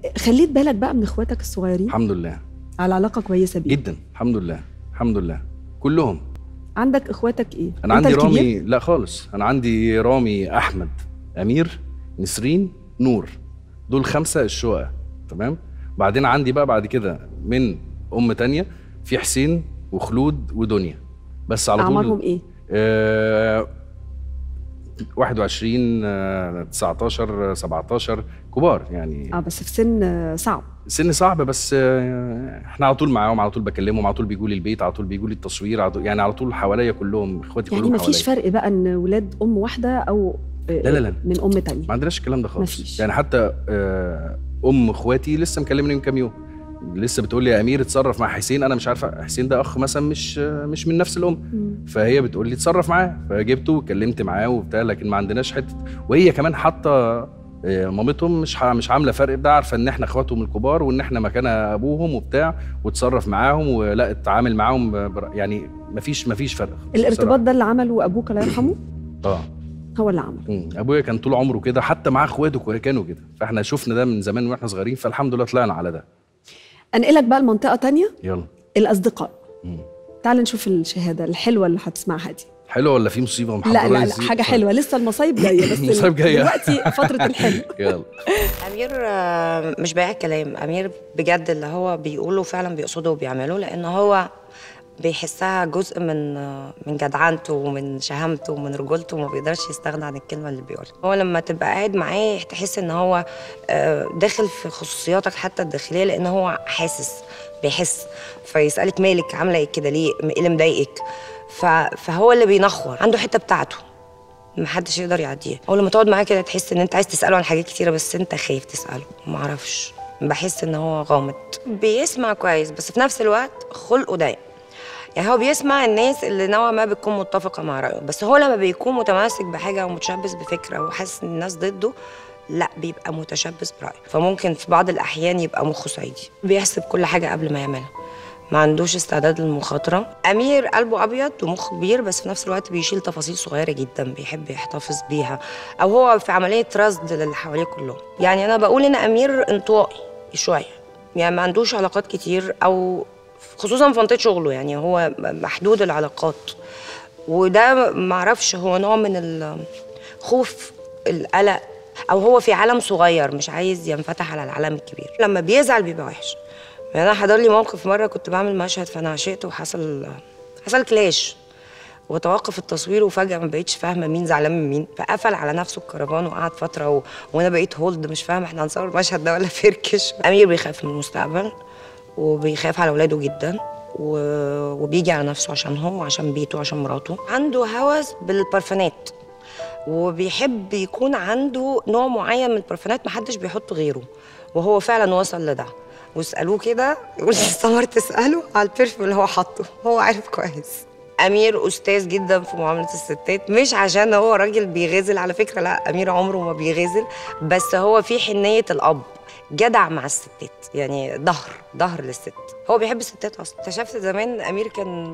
خليت بالك بقى من اخواتك الصغيرين الحمد لله على علاقه كويسه بيهم جدا الحمد لله الحمد لله كلهم عندك اخواتك ايه انا أنت عندي الكبير؟ رامي لا خالص انا عندي رامي احمد امير نسرين نور دول خمسه الشقق تمام بعدين عندي بقى بعد كده من ام تانية في حسين وخلود ودنيا بس على طول اعمارهم ايه آه 21 آه 19 17 كبار يعني اه بس في سن آه، صعب سن صعب بس آه، احنا على طول معاهم على طول بكلمهم على طول بيجوا لي البيت على طول بيجوا لي التصوير على طول يعني على طول حواليا كلهم اخواتي يعني كلهم ما فيش حواليا فرق بقى ان ولاد ام واحده او آه، لا لا لا. من ام تانية ما عندناش الكلام ده خالص مفيش. يعني حتى آه، ام اخواتي لسه مكلمني من كام يوم لسه بتقول لي يا امير اتصرف مع حسين انا مش عارفه حسين ده اخ مثلا مش آه، مش من نفس الام مم. فهي بتقول لي اتصرف معاه فجبته واتكلمت معاه وبتاع لكن ما عندناش حته وهي كمان حاطه آه، مامتهم مش ح- مش عامله فرق ده عارفه ان احنا اخواتهم الكبار وان احنا مكان ابوهم وبتاع وتصرف معاهم ولا اتعامل معاهم ب- بر- يعني مفيش مفيش فرق الارتباط ده اللي عمله ابوك الله يرحمه اه هو اللي عمله مم. ابويا كان طول عمره كده حتى مع اخواته كو- كانوا كده فاحنا شفنا ده من زمان واحنا صغيرين فالحمد لله طلعنا على ده انقلك بقى لمنطقه تانية يلا الاصدقاء مم. تعال نشوف الشهاده الحلوه اللي هتسمعها دي حلو ولا في مصيبه لا محضرة لا لا إزاي؟ حاجه حلوه لسه المصايب جايه بس المصايب جاية. دلوقتي فتره الحلم يلا امير آه، مش بايع كلام امير بجد اللي هو بيقوله فعلا بيقصده وبيعمله لان هو بيحسها جزء من آه، من جدعنته ومن شهامته ومن رجولته وما بيقدرش يستغنى عن الكلمه اللي بيقولها هو لما تبقى قاعد معاه تحس ان هو آه، داخل في خصوصياتك حتى الداخليه لان هو حاسس بيحس فيسالك مالك عامله ايه كده ليه ايه اللي مضايقك ف- فهو اللي بينخور عنده حته بتاعته محدش يقدر يعديها اول لما تقعد معاه كده تحس ان انت عايز تساله عن حاجات كتيره بس انت خايف تساله ما اعرفش بحس ان هو غامض بيسمع كويس بس في نفس الوقت خلقه ضيق يعني هو بيسمع الناس اللي نوعا ما بتكون متفقه مع رايه بس هو لما بيكون متماسك بحاجه او متشبث بفكره وحاسس ان الناس ضده لا بيبقى متشبث برايه فممكن في بعض الاحيان يبقى مخه صعيدي بيحسب كل حاجه قبل ما يعملها ما عندوش استعداد للمخاطرة أمير قلبه أبيض ومخه كبير بس في نفس الوقت بيشيل تفاصيل صغيرة جدا بيحب يحتفظ بيها أو هو في عملية رصد للي حواليه كلهم يعني أنا بقول إن أمير انطوائي شوية يعني ما عندوش علاقات كتير أو خصوصا في منطقة شغله يعني هو محدود العلاقات وده معرفش هو نوع من الخوف القلق او هو في عالم صغير مش عايز ينفتح على العالم الكبير لما بيزعل بيبقى وحش يعني انا حضر لي موقف مره كنت بعمل مشهد فانا عشقت وحصل حصل كلاش وتوقف التصوير وفجاه ما بقيتش فاهمه مين زعلان من مين فقفل على نفسه الكرفان وقعد فتره و... وانا بقيت هولد مش فاهمه احنا هنصور المشهد ده ولا فركش امير بيخاف من المستقبل وبيخاف على اولاده جدا و... وبيجي على نفسه عشانهم وعشان بيته وعشان مراته عنده هوس بالبرفانات وبيحب يكون عنده نوع معين من البرفانات محدش بيحطه غيره وهو فعلا وصل لده واسالوه كده يقول سمر تساله على البرفيوم اللي هو حاطه هو عارف كويس امير استاذ جدا في معامله الستات مش عشان هو راجل بيغازل على فكره لا امير عمره ما بيغازل بس هو في حنيه الاب جدع مع الستات يعني ظهر ظهر للست هو بيحب الستات اصلا اكتشفت زمان امير كان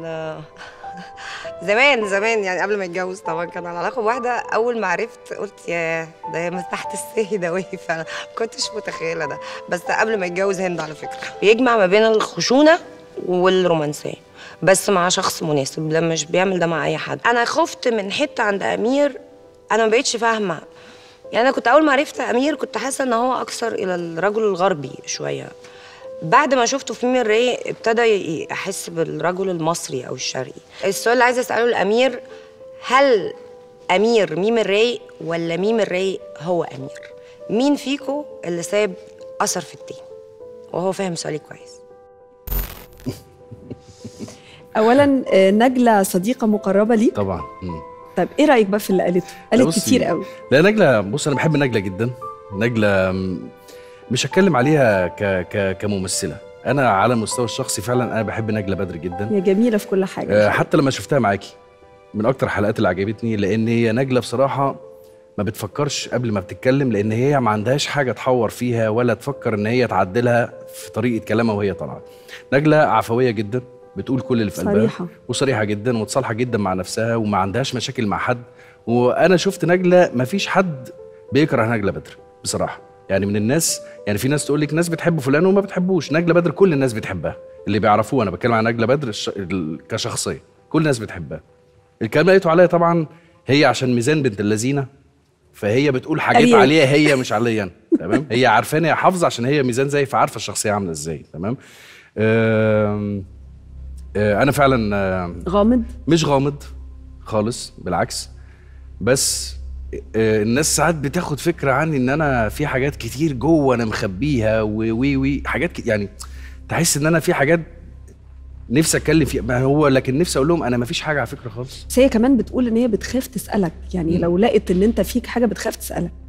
زمان زمان يعني قبل ما يتجوز طبعا كان على علاقه بواحده اول ما عرفت قلت يا ده من تحت السهي ده وقف فعلا ما كنتش متخيله ده بس قبل ما يتجوز هند على فكره بيجمع ما بين الخشونه والرومانسيه بس مع شخص مناسب لما مش بيعمل ده مع اي حد انا خفت من حته عند امير انا ما بقتش فاهمه يعني انا كنت اول ما عرفت امير كنت حاسه ان هو اكثر الى الرجل الغربي شويه بعد ما شفته في ميم الري ابتدى ي- احس بالرجل المصري او الشرقي السؤال اللي عايزه اساله الامير هل امير ميم الري ولا ميم الري هو امير مين فيكو اللي ساب اثر في التاني وهو فاهم سؤالي كويس اولا آه، نجله صديقه مقربه ليك طبعا مم. طب ايه رايك بقى في اللي قالته لا قالت بصي، كتير قوي لا نجلة بص انا بحب نجلة جدا نجلة م- مش هتكلم عليها ك ك كممثلة انا على المستوى الشخصي فعلا انا بحب نجلة بدر جدا هي جميله في كل حاجه آه، حتى لما شفتها معاكي من اكتر الحلقات اللي عجبتني لان هي نجلة بصراحة ما بتفكرش قبل ما بتتكلم لان هي ما عندهاش حاجة تحور فيها ولا تفكر ان هي تعدلها في طريقة كلامها وهي طالعة نجلة عفوية جدا بتقول كل اللي في قلبها صريحة. وصريحة جدا وتصالحة جدا مع نفسها وما عندهاش مشاكل مع حد وانا شفت نجلة ما فيش حد بيكره نجلة بدر بصراحة يعني من الناس يعني في ناس تقول لك ناس بتحب فلان وما بتحبوش نجله بدر كل الناس بتحبها اللي بيعرفوه انا بتكلم عن نجله بدر الش... ال- كشخصيه كل الناس بتحبها الكلام اللي لقيته عليا طبعا هي عشان ميزان بنت اللذينه فهي بتقول حاجات أريال. عليها هي مش عليا انا تمام هي عارفاني يا حافظه عشان هي ميزان زي فعارفه الشخصيه عامله ازاي تمام آم، آه، انا فعلا آم، غامض مش غامض خالص بالعكس بس آه، الناس ساعات بتاخد فكره عني ان انا في حاجات كتير جوه انا مخبيها وي وي وي حاجات ك- يعني تحس ان انا في حاجات نفسي اتكلم فيها ما هو لكن نفسي اقول لهم انا ما فيش حاجه على فكره خالص بس هي كمان بتقول ان هي بتخاف تسالك يعني مم. لو لقت ان انت فيك حاجه بتخاف تسالك